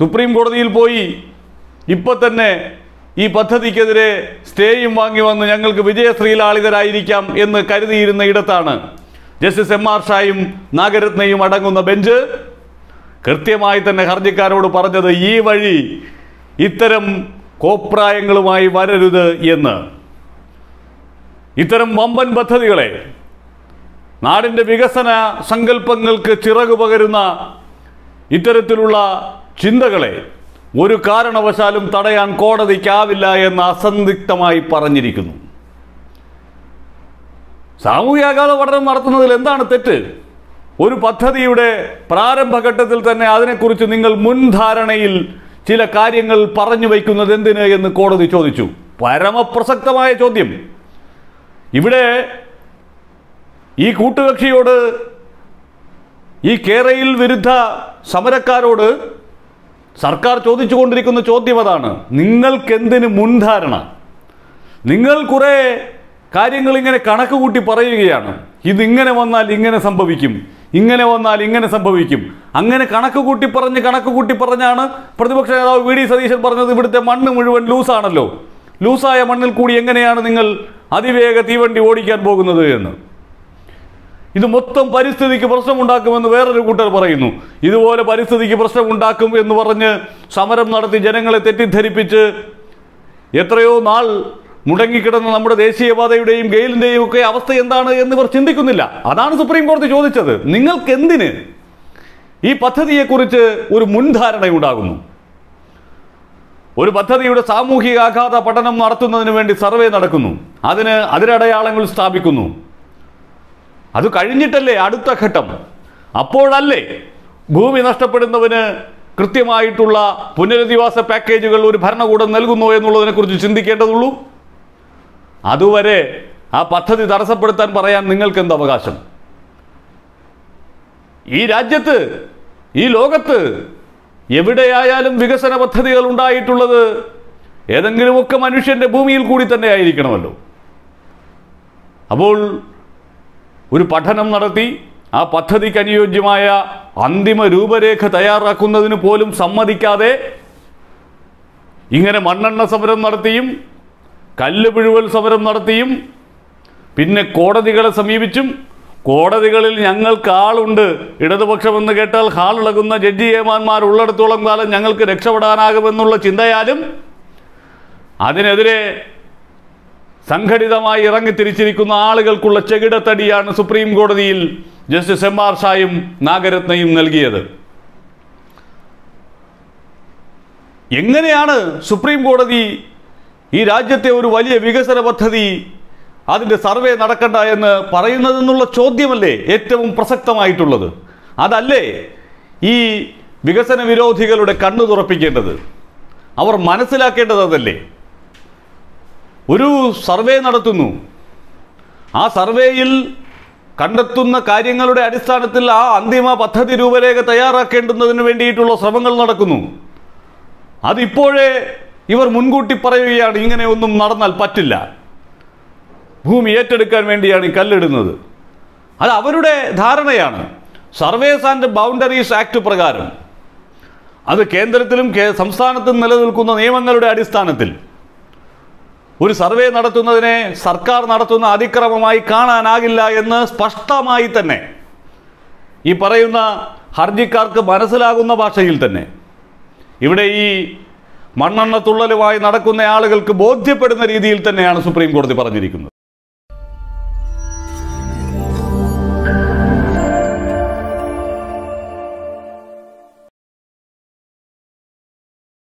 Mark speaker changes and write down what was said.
Speaker 1: supreme കോടതിയിൽ പോയി ഇപ്പം തന്നെ ഈ പദ്ധതിക്കെതിരെ സ്റ്റേയും വാങ്ങി വന്ന് ഞങ്ങൾക്ക് വിജയശ്രീലാളിതരായിരിക്കാം എന്ന് കരുതിയിരുന്ന ഇടത്താണ് ജസ്റ്റിസ് എം ആർ ഷായും നാഗരത്നയും അടങ്ങുന്ന ബെഞ്ച് കൃത്യമായി തന്നെ ഹർജിക്കാരോട് പറഞ്ഞത് ഈ വഴി ഇത്തരം കോപ്രായങ്ങളുമായി വരരുത് എന്ന് ഇത്തരം വമ്പൻ പദ്ധതികളെ നാടിൻ്റെ വികസന സങ്കല്പങ്ങൾക്ക് ചിറകു പകരുന്ന ഇത്തരത്തിലുള്ള ചിന്തകളെ ഒരു കാരണവശാലും തടയാൻ കോടതിക്കാവില്ല എന്ന് അസന്ദിഗ്ധമായി പറഞ്ഞിരിക്കുന്നു സാമൂഹ്യാഘാത പഠനം നടത്തുന്നതിൽ എന്താണ് തെറ്റ് ഒരു പദ്ധതിയുടെ പ്രാരംഭഘട്ടത്തിൽ തന്നെ അതിനെക്കുറിച്ച് നിങ്ങൾ മുൻധാരണയിൽ ചില കാര്യങ്ങൾ പറഞ്ഞു വയ്ക്കുന്നത് എന്തിന് എന്ന് കോടതി ചോദിച്ചു പരമപ്രസക്തമായ ചോദ്യം ഇവിടെ ഈ കൂട്ടുകക്ഷിയോട് ഈ കേരയിൽ വിരുദ്ധ സമരക്കാരോട് സർക്കാർ ചോദിച്ചുകൊണ്ടിരിക്കുന്ന ചോദ്യം അതാണ് നിങ്ങൾക്കെന്തിന് മുൻധാരണ നിങ്ങൾ കുറേ കാര്യങ്ങൾ ഇങ്ങനെ കണക്ക് കൂട്ടി പറയുകയാണ് ഇതിങ്ങനെ വന്നാൽ ഇങ്ങനെ സംഭവിക്കും ഇങ്ങനെ വന്നാൽ ഇങ്ങനെ സംഭവിക്കും അങ്ങനെ കണക്ക് കൂട്ടി പറഞ്ഞ് കണക്ക് കൂട്ടി പറഞ്ഞാണ് പ്രതിപക്ഷ നേതാവ് വി ഡി സതീശൻ പറഞ്ഞത് ഇവിടുത്തെ മണ്ണ് മുഴുവൻ ലൂസാണല്ലോ ലൂസായ മണ്ണിൽ കൂടി എങ്ങനെയാണ് നിങ്ങൾ അതിവേഗ തീവണ്ടി ഓടിക്കാൻ പോകുന്നത് എന്ന് ഇത് മൊത്തം പരിസ്ഥിതിക്ക് പ്രശ്നമുണ്ടാക്കുമെന്ന് വേറൊരു കൂട്ടർ പറയുന്നു ഇതുപോലെ പരിസ്ഥിതിക്ക് പ്രശ്നമുണ്ടാക്കും എന്ന് പറഞ്ഞ് സമരം നടത്തി ജനങ്ങളെ തെറ്റിദ്ധരിപ്പിച്ച് എത്രയോ നാൾ മുടങ്ങിക്കിടന്ന നമ്മുടെ ദേശീയപാതയുടെയും ഗെയിലിൻ്റെയും ഒക്കെ അവസ്ഥ എന്താണ് എന്ന് ഇവർ ചിന്തിക്കുന്നില്ല അതാണ് സുപ്രീം കോടതി ചോദിച്ചത് നിങ്ങൾക്ക് എന്തിന് ഈ പദ്ധതിയെക്കുറിച്ച് ഒരു മുൻധാരണയുണ്ടാകുന്നു ഒരു പദ്ധതിയുടെ സാമൂഹിക ആഘാത പഠനം നടത്തുന്നതിന് വേണ്ടി സർവേ നടക്കുന്നു അതിന് അതിരടയാളങ്ങൾ സ്ഥാപിക്കുന്നു അത് കഴിഞ്ഞിട്ടല്ലേ അടുത്ത ഘട്ടം അപ്പോഴല്ലേ ഭൂമി നഷ്ടപ്പെടുന്നവന് കൃത്യമായിട്ടുള്ള പുനരധിവാസ പാക്കേജുകൾ ഒരു ഭരണകൂടം നൽകുന്നു എന്നുള്ളതിനെക്കുറിച്ച് ചിന്തിക്കേണ്ടതുള്ളൂ അതുവരെ ആ പദ്ധതി തടസ്സപ്പെടുത്താൻ പറയാൻ നിങ്ങൾക്ക് എന്ത് അവകാശം ഈ രാജ്യത്ത് ഈ ലോകത്ത് എവിടെയായാലും വികസന പദ്ധതികൾ ഉണ്ടായിട്ടുള്ളത് ഏതെങ്കിലുമൊക്കെ മനുഷ്യന്റെ ഭൂമിയിൽ കൂടി തന്നെ ആയിരിക്കണമല്ലോ അപ്പോൾ ഒരു പഠനം നടത്തി ആ പദ്ധതിക്ക് അനുയോജ്യമായ അന്തിമ രൂപരേഖ തയ്യാറാക്കുന്നതിന് പോലും സമ്മതിക്കാതെ ഇങ്ങനെ മണ്ണെണ്ണ സമരം നടത്തിയും കല്ല് പിഴുവൽ സമരം നടത്തിയും പിന്നെ കോടതികളെ സമീപിച്ചും കോടതികളിൽ ഞങ്ങൾക്ക് ആളുണ്ട് ഇടതുപക്ഷമെന്ന് കേട്ടാൽ ഹാളിളകുന്ന ജഡ്ജി ഏമാന്മാർ ഉള്ളിടത്തോളം കാലം ഞങ്ങൾക്ക് രക്ഷപ്പെടാനാകുമെന്നുള്ള ചിന്തയാലും അതിനെതിരെ സംഘടിതമായി ഇറങ്ങിത്തിരിച്ചിരിക്കുന്ന ആളുകൾക്കുള്ള ചെകിടത്തടിയാണ് സുപ്രീം കോടതിയിൽ ജസ്റ്റിസ് എം ആർ ഷായും നാഗരത്നയും നൽകിയത് എങ്ങനെയാണ് സുപ്രീം കോടതി ഈ രാജ്യത്തെ ഒരു വലിയ വികസന പദ്ധതി അതിൻ്റെ സർവേ നടക്കണ്ട എന്ന് പറയുന്നതെന്നുള്ള ചോദ്യമല്ലേ ഏറ്റവും പ്രസക്തമായിട്ടുള്ളത് അതല്ലേ ഈ വികസന വിരോധികളുടെ കണ്ണു തുറപ്പിക്കേണ്ടത് അവർ മനസ്സിലാക്കേണ്ടത് അതല്ലേ ഒരു സർവേ നടത്തുന്നു ആ സർവേയിൽ കണ്ടെത്തുന്ന കാര്യങ്ങളുടെ അടിസ്ഥാനത്തിൽ ആ അന്തിമ പദ്ധതി രൂപരേഖ തയ്യാറാക്കേണ്ടുന്നതിന് വേണ്ടിയിട്ടുള്ള ശ്രമങ്ങൾ നടക്കുന്നു അതിപ്പോഴേ ഇവർ മുൻകൂട്ടി പറയുകയാണ് ഇങ്ങനെയൊന്നും നടന്നാൽ പറ്റില്ല ഭൂമി ഏറ്റെടുക്കാൻ വേണ്ടിയാണ് ഈ കല്ലിടുന്നത് അത് അവരുടെ ധാരണയാണ് സർവേസ് ആൻഡ് ബൗണ്ടറീസ് ആക്ട് പ്രകാരം അത് കേന്ദ്രത്തിലും കേ- സംസ്ഥാനത്തും നിലനിൽക്കുന്ന നിയമങ്ങളുടെ അടിസ്ഥാനത്തിൽ ഒരു സർവേ നടത്തുന്നതിനെ സർക്കാർ നടത്തുന്ന അതിക്രമമായി കാണാനാകില്ല എന്ന് സ്പഷ്ടമായി തന്നെ ഈ പറയുന്ന ഹർജിക്കാർക്ക് മനസ്സിലാകുന്ന ഭാഷയിൽ തന്നെ ഇവിടെ ഈ മണ്ണെണ്ണ തുള്ളലുമായി നടക്കുന്ന ആളുകൾക്ക് ബോധ്യപ്പെടുന്ന രീതിയിൽ തന്നെയാണ് സുപ്രീം കോടതി പറഞ്ഞിരിക്കുന്നത്